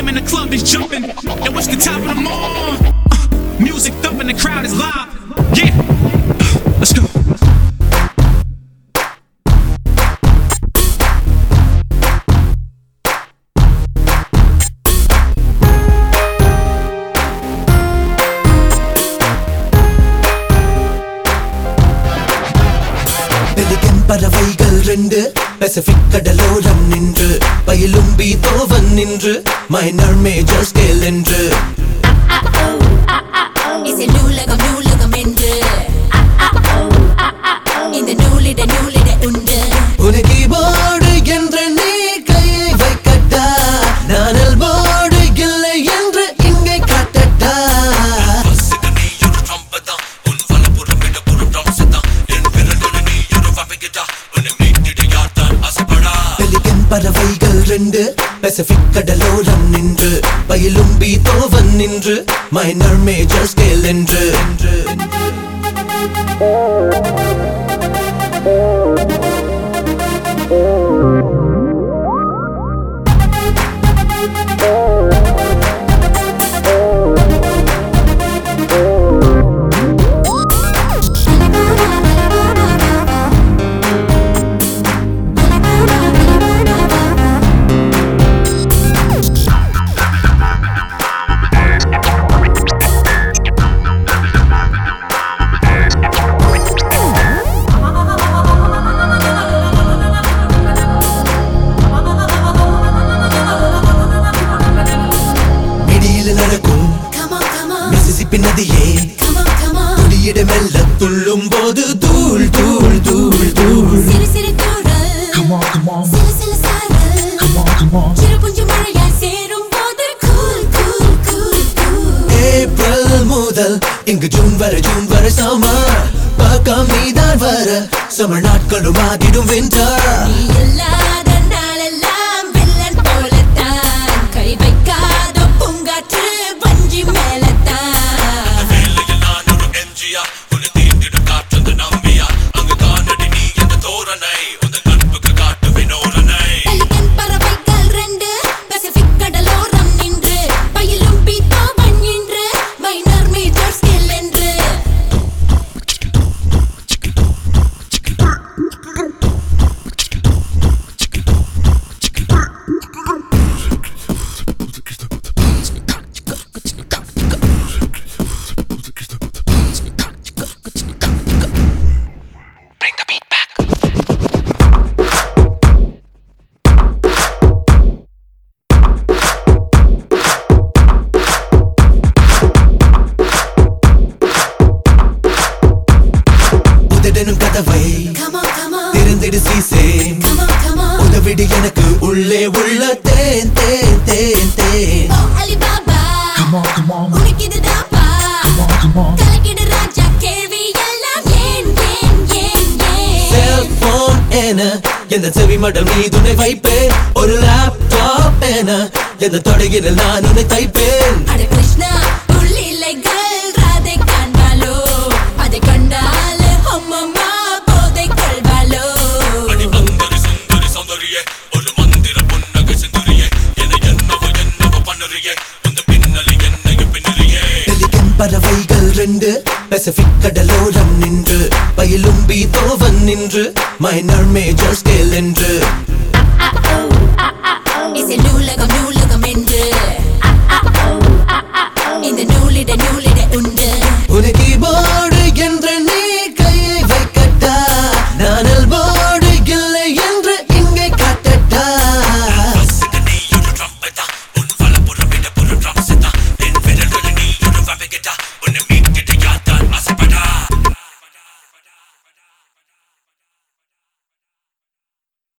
BPM and the club is jumping. Yo, it's the top of the morning. Uh, music thumping, the crowd is live. Yeah, Uh, let's go. Pelican பறவைகள் ரெண்டு Pacific கடலோரம் நின்று பயிலும் பீதோவன் நின்று minor major scale என்று இசை நூலகம் நூலகம் என்று இந்த நூலிட நூலிட உண்டு உனக்கு கீபோர்டு என்று நீ கையை வைக்கட்டா நானல் போர்டு இல்லை என்று இங்கே காட்டட்டா பெலிகன் பறவைகள் ரெண்டு பசிபிக் கடலோரம் நின்று பயிலும் பீதோவன் நின்று மைனர் மேஜர் ஸ்கேல் என்று என்று இடியில நடக்கும் Come on, come on, Mississippi நதியே come on, come on. துளியிட மெல்ல துள்ளும் போது தூள் தூள் தூள் தூள் சிறு சிறு தூறல். சிலு சிலு சாரல். சிறு புஞ்சு மழையாய் சேரும் போது cool, cool, cool, cool. April முதல் இங்கு ஜூன் வரை ஜூன் வரை சமர் பக்கம் நீதான் வர சமர் நாட்களும் ஆகிடும் வின்டர் நீ இல்லாத நாளெல்லாம் வில்லன் போலத்தான். கை வைக்காத பூங்காற்று வஞ்சி மேலத்தான் பெலிகன் பறவைகள் ரெண்டு பசிபிக் கடலோரம் நின்று பயிலும் பீத்தாவன் நின்று மைனர் மேஜர் ஸ்கேல் என்று உதடனும் கதவை Come on, come on, திறந்திடு சீசேன் come on, come on. உதவிடு எனக்கு உள்ளே உள்ள தேன் தேன் தேன் தேன் ஓ அலிபாபா உனக்கு இதுதாப்பா கலக்கிடு ராஜா கேள்வி எல்லாம் ஏன் ஏன் ஏன் ஏன் செல்போன் என எந்த செவி மடல் மீதுனை வைப்பேன் ஒரு லேப்டாப் என எந்த தொடையில் நான் உன்னை தைப்பேன் அட கிருஷ்ணா உள்ளிலைகள் ராதை காண்பாலோ அதை கண்டால் அம்மம்மா போதை கொள்வாளோ பெலிகன் பறவைகள் ரெண்டு பசிபிக் கடலோரம் நின்று பயிலும் பீதோவன் நின்று மைனர் மேஜர் ஸ்கேல் என்று இசை நூலகம்